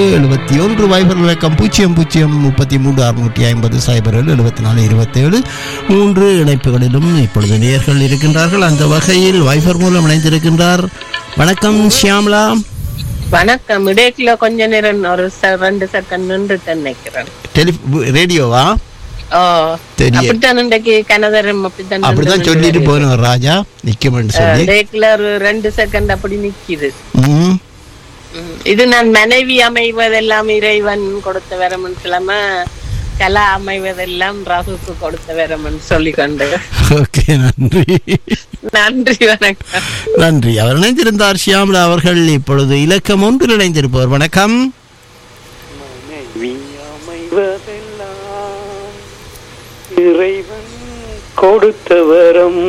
எழுபத்தி ஒன்று வைபர் இலக்கம் பூஜ்ஜியம் பூஜ்ஜியம் முப்பத்தி மூன்று அறுநூற்றி ஐம்பது சைபர் ஏழு எழுபத்தி நாலு இருபத்தேழு மூன்று இணைப்புகளிலும் இப்பொழுது நேர்கள் இருக்கின்றார்கள் அந்த வகையில் வைபர் மூலம் இணைந்திருக்கின்றார் வணக்கம் ஷியாம்லா வணக்கம் இடைக்குல கொஞ்ச நேரம் ஒரு செ- ரெண்டு செகண்ட் நின்று நினைக்கிறேன் டெலி ரேடியோவா ஓ தெரிய- அப்படித்தான் இன்றைக்கு கனதரம் அப்படித்தான் அப்படிதான் சொல்லிட்டு போனோம் ராஜா நிக்குமென்னு சொல்லி இடைக்குல ஒரு ரெண்டு செகண்ட் அப்படி நிக்குது ம் ம். இது நான் மனைவி அமைவதெல்லாம் இறைவன் கொடுத்த வரமன் கிழமை கலா அமைவதெல்லாம் ராகுக்கு கொடுத்த வரமன் சொல்லிக்கொண்டு ஓகே நன்றி நன்றி வணக்கம் நன்றி அவர் இணைந்திருந்தார் ஷியாம்லா அவர்கள் இப்பொழுது இலக்கம் ஒன்றில் இணைந்திருப்பவர் வணக்கம் அமைவதெல்லாம் இறைவன் கொடுத்த வரம்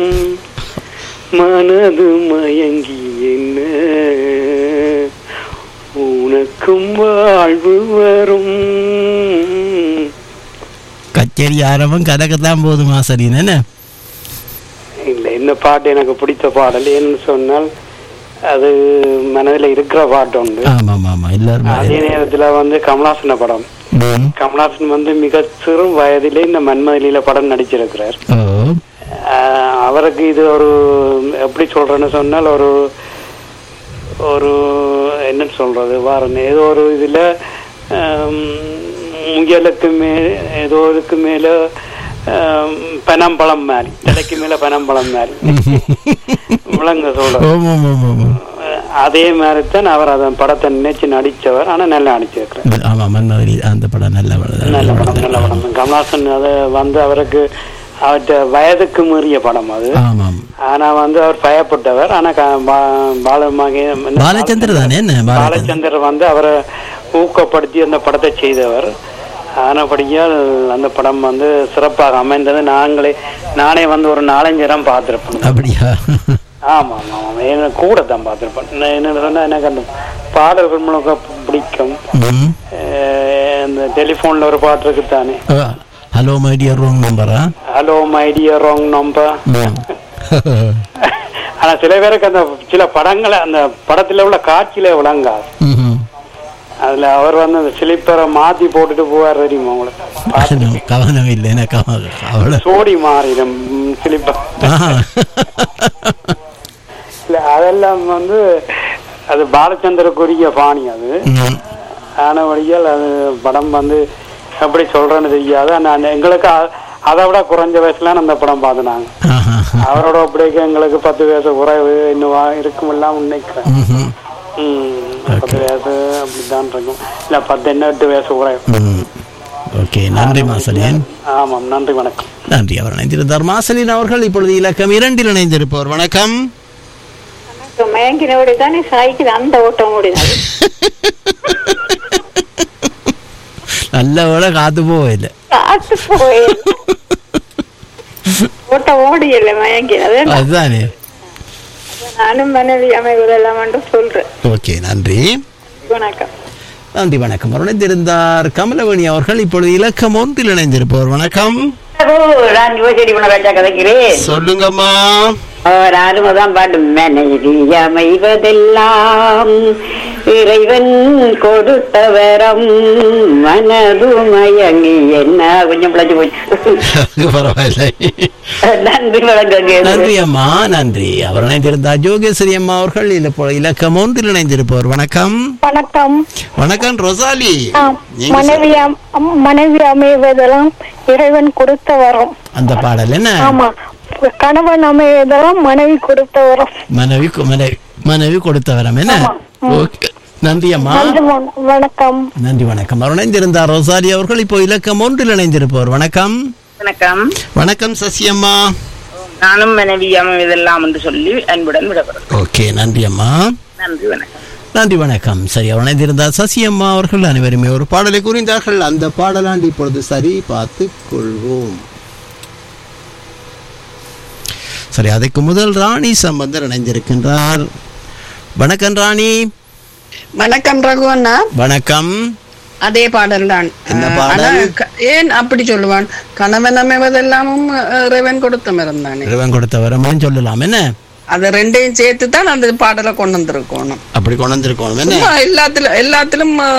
மனது மயங்கி என்ன உனக்கும் வாழ்வு வரும் கச்சேரி ஆரம்பம் கதக்கத்தான் போதுமா சரி என்ன இல்லை இந்த பாட்டு எனக்கு பிடித்த பாடல் ஏன்னு சொன்னால் அது மனதில் இருக்கிற பாட்டு உண்டு ஆமாம் ஆமாம் எல்லாரும் அதே நேரத்துல வந்து கமலாசன படம் ம். கமலாசன் வந்து மிக சிறு வயதிலே இந்த மன்மதிலியில படம் நடிச்சிருக்கிறார் ஓ ஆஹ் அவருக்கு இது ஒரு எப்படி சொல்றேன்னு சொன்னால் ஒரு ஒரு என்ன சொல்றது வாரன் ஏதோ ஒரு இதுல ஆம், முயலுக்கு மே ஏதோ இதுக்கு மேல ஆம், பனம்பழம் மாதிரி தலைக்கு மேல பனம்பழம் மாதிரி விளங்க சொல்ற ஓம் ஓம் ஓம் ஓம் ஓம். அதே மாதிரி தான் அவர் அதன் படத்தை நினைச்சு நடிச்சவர் ஆனா நல்லா நடிச்சிருக்கிறார் ஆமாம் மன்மதரி அந்த படம் நல்ல படம் நல்ல படம் நல்ல படம் கமலாசன் அது வந்து அவருக்கு அவர்கிட்ட வயதுக்கு மீறிய படம் அது ஆமாம் ஆனா வந்து அவர் பயப்பட்டவர் ஆனா க- பா- பாலமகே பாலச்சந்தர் தானே என்ன பாலச்சந்தர் பாலச்சந்தர் வந்து அவரை ஊக்கப்படுத்தி அந்த படத்தை செய்தவர் ஆனபடியால் அந்த படம் வந்து சிறப்பாக அமைந்தது நாங்களே நானே வந்து ஒரு நாலஞ்சு இடம் பார்த்திருப்பேன் அப்படியா ஆமா ஆமா ஆமா எனக்கு கூட தான் பார்த்திருப்பேன் நான் என்ன சொன்னா எனக்கு அந்த பாடல்கள் முழுக்க பிடிக்கும் ம். அஹ் இந்த டெலிஃபோன்ல ஒரு பாட்டு இருக்கு தானே oh, hello my dear room நம்பரா hello my dear wrong number hmm. ஆனா சில பேருக்கு அந்த சில படங்களை அந்த படத்துல உள்ள காட்சியில விளங்காது ம்ஹும். அதுல அவர் வந்து அந்த ஸ்லிப்பரை மாத்தி போட்டுட்டு போவார் தெரியுமா உங்களுக்கு கவனம் கவனம் இல்லை என்ன கவனம் அவ்வளோ சோடி மாறிடும் ஸ்லிப்பர் ஆஹா. இல்ல அதெல்லாம் வந்து அது பாலச்சந்திரக்குரிய பாணி அது ம். ஆனபடியால் அது படம் வந்து எப்படி சொல்றேன்னு தெரியாது ஆனா அந்த எங்களுக்கு அ- அதை விட குறைஞ்ச வயசுல அந்த படம் பார்த்தோம் நாங்க ஆஹா. அவரோட அப்படியே எங்களுக்கு பத்து வயசு குறைவு இன்னும் வா- இருக்கும் எல்லாம் நினைக்கிறேன் ம்ஹும். ம், பத்து வயசு அப்படித்தான் இருக்கும் இல்ல பத்து என்ன எட்டு வயசு குறைவு ம். ஓகே நன்றி மாசலியன் ஆமாம் நன்றி வணக்கம் நன்றி அவர் இணைந்திருந்தார் மாசலின் அவர்கள் இப்பொழுது இலக்கம் இரண்டில் இணைந்திருப்பவர் வணக்கம் மயங்கினோட தானே சாய்க்குது அந்த ஓட்டம் ஓடினது நல்ல வேலை காத்து போகல காத்து போய் ஓட்டம் ஓடியல மயங்கினது அதுதானே நானும் மனைவி அமைவதெல்லாம் என்று சொல்றேன் ஓகே நன்றி வணக்கம் நன்றி வணக்கம் அவர் இணைந்திருந்தார் கமலவணி அவர்கள் இப்பொழுது இலக்கம் ஒன்றில் இணைந்திருப்பவர் வணக்கம் நான் யுவசெடி உணவச்சா கதைக்கிறேன் சொல்லுங்கம்மா நானும் தான் பாட்டு மனைவி அமைவதெல்லாம் இறைவன் கொடுத்த வரம் மனது மயங்கி என்ன கொஞ்சம் பிழைச்சு போச்சு பரவாயில்லை நன்றி வணக்கம் நன்றி அம்மா நன்றி அவர் இணைந்திருந்தார் ஜோகேஸ்வரி அம்மா அவர்கள் இல்ல இலக்கம் ஒன்றில் இணைந்திருப்பவர் வணக்கம் வணக்கம் வணக்கம் ரொசாலி நீங்க மனைவி அம்- அம்- மனைவி அமைவதெல்லாம் இறைவன் கொடுத்த வரம் அந்த பாடல் என்ன ஆமா கணவன் அமைவதெல்லாம் மனைவி கொடுத்த வரம் மனைவி கு- மனைவி மனைவி கொடுத்த வரம் என்ன ஓகே நன்றி அம்மா நன்றி வண- வணக்கம் நன்றி வணக்கம் அவர் இணைந்திருந்தார் ரொசாலி அவர்கள் இப்போ இலக்கம் ஒன்றில் இணைந்திருப்பவர் வணக்கம் வணக்கம் வணக்கம் சசி அம்மா நானும் மனைவி அமைவதெல்லாம் என்று சொல்லி அன்புடன் விடப்படுறேன் ஓகே நன்றி அம்மா நன்றி வணக்கம் நன்றி வணக்கம் சரி அவர் இணைந்திருந்தார் சசி அம்மா அவர்கள் அனைவருமே ஒரு பாடலை கூறினார்கள் அந்த பாடலாண்டு இப்பொழுது சரி பார்த்து கொள்வோம் சரி அதுக்கு முதல் ராணி சம்பந்தர் இணைந்திருக்கின்றார் வணக்கம் ராணி வணக்கம் ரகுவண்ணா வணக்கம் அதே பாடல் தான் என்ன அஹ், பாடல்? ஆனா, க- ஏன் அப்படி சொல்லுவான் கணவன் அமைவதெல்லாமும் அஹ், இறைவன் கொடுத்த மரம் தானே இறைவன் கொடுத்த வரமான்னு சொல்லலாம் என்ன அது ரெண்டையும் சேர்த்து தான் அந்த பாடலை கொண்டு வந்திருக்கணும் அப்படி கொண்டு வந்திருக்கோம் என்ன சும்மா எல்லாத்திலும் எல்லாத்திலும் அஹ்,